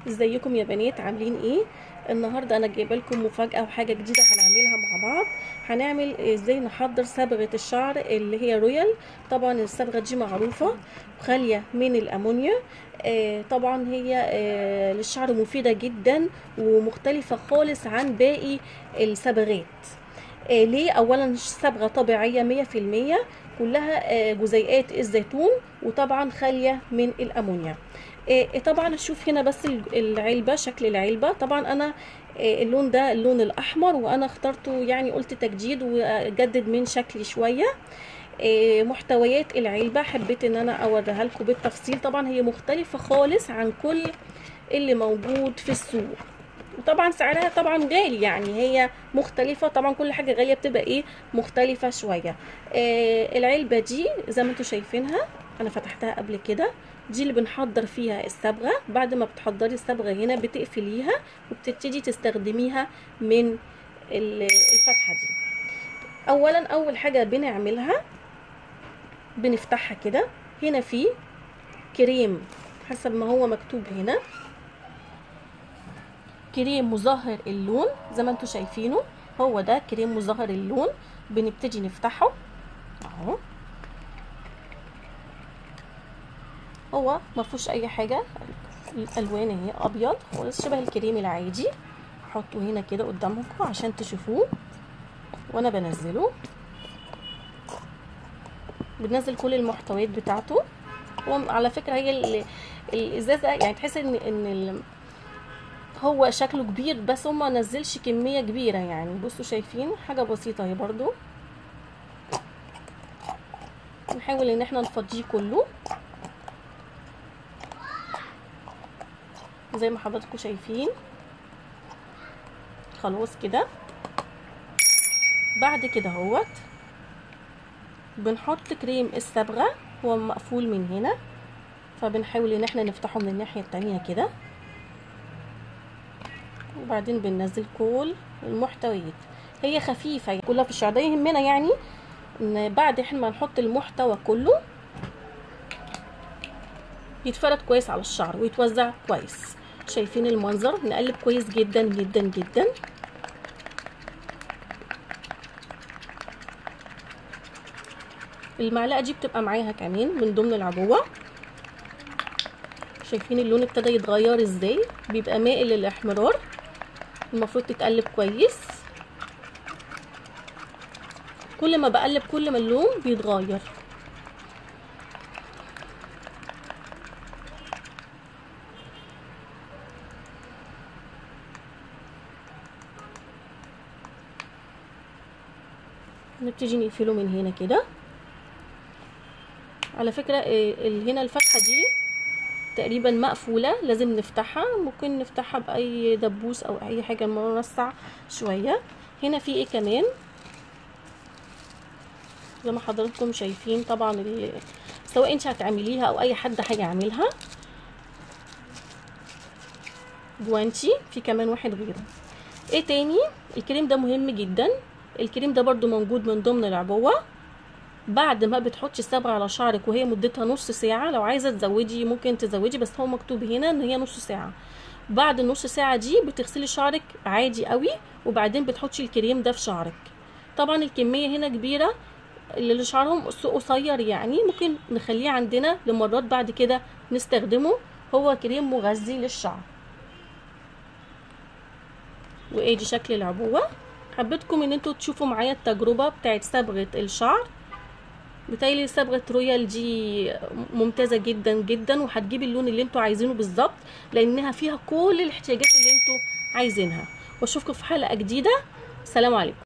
ازيكم يا بنات عاملين ايه النهارده انا جايبه لكم مفاجاه وحاجه جديده هنعملها مع بعض هنعمل ازاي نحضر صبغه الشعر اللي هي رويال طبعا الصبغه دي معروفه خاليه من الامونيا آه طبعا هي آه للشعر مفيده جدا ومختلفه خالص عن باقي الصبغات آه ليه اولا صبغه طبيعيه مية في المية كلها آه جزيئات الزيتون وطبعا خاليه من الامونيا آه طبعا اشوف هنا بس العلبه شكل العلبه طبعا انا آه اللون ده اللون الاحمر وانا اخترته يعني قلت تجديد واجدد من شكلي شويه آه محتويات العلبه حبيت ان انا اوريها لكم بالتفصيل طبعا هي مختلفه خالص عن كل اللي موجود في السوق وطبعا سعرها طبعا غالي يعني هي مختلفه طبعا كل حاجه غاليه بتبقى ايه مختلفه شويه آه العلبه دي زي ما انتم شايفينها انا فتحتها قبل كده دي اللي بنحضر فيها الصبغه بعد ما بتحضري الصبغه هنا بتقفليها وبتبتدي تستخدميها من الفتحه دي اولا اول حاجه بنعملها بنفتحها كده هنا في كريم حسب ما هو مكتوب هنا كريم مظهر اللون زي ما انتم شايفينه هو ده كريم مظهر اللون بنبتدي نفتحه اهو هو ما فيهوش اي حاجه الالوان اهي ابيض خالص شبه الكريم العادي احطه هنا كده قدامكم عشان تشوفوه وانا بنزله بنزل كل المحتويات بتاعته هو على فكره هي الازازه يعني تحس ان ان هو شكله كبير بس هو ما نزلش كميه كبيره يعني بصوا شايفين حاجه بسيطه اهي برضو نحاول ان احنا نفضيه كله زي ما حضراتكم شايفين خلاص كده بعد كده اهوت بنحط كريم الصبغه هو مقفول من هنا فبنحاول ان احنا نفتحه من الناحيه التانية كده وبعدين بننزل كل المحتويات هي خفيفه كلها في الشعر ده يهمنا يعني ان بعد احنا ما نحط المحتوى كله يتفرد كويس على الشعر ويتوزع كويس شايفين المنظر نقلب كويس جدا جدا جدا المعلقه دي بتبقى معاها كمان من ضمن العبوه شايفين اللون ابتدى يتغير ازاي بيبقى مائل للاحمرار المفروض تتقلب كويس كل ما بقلب كل ما اللون بيتغير نبتدي نقفله من هنا كده على فكرة هنا الفتحة دي تقريبا مقفولة لازم نفتحها ممكن نفتحها بأي دبوس أو أي حاجة نوسع شوية هنا في ايه كمان زي ما حضراتكم شايفين طبعا سواء انت هتعمليها او اي حد هيعملها جوانتي في كمان واحد غيره ايه تاني الكريم ده مهم جدا الكريم ده برضو موجود من ضمن العبوة بعد ما بتحطي الصبغة على شعرك وهي مدتها نص ساعة لو عايزة تزودي ممكن تزودي بس هو مكتوب هنا ان هي نص ساعة بعد النص ساعة دي بتغسلي شعرك عادي قوي وبعدين بتحطي الكريم ده في شعرك طبعا الكمية هنا كبيرة اللي شعرهم قصير يعني ممكن نخليه عندنا لمرات بعد كده نستخدمه هو كريم مغذي للشعر وادي شكل العبوة حبيتكم ان انتوا تشوفوا معايا التجربة بتاعت صبغة الشعر بتايلي صبغة رويال دي ممتازة جدا جدا وهتجيب اللون اللي انتوا عايزينه بالظبط لانها فيها كل الاحتياجات اللي انتوا عايزينها واشوفكم في حلقة جديدة سلام عليكم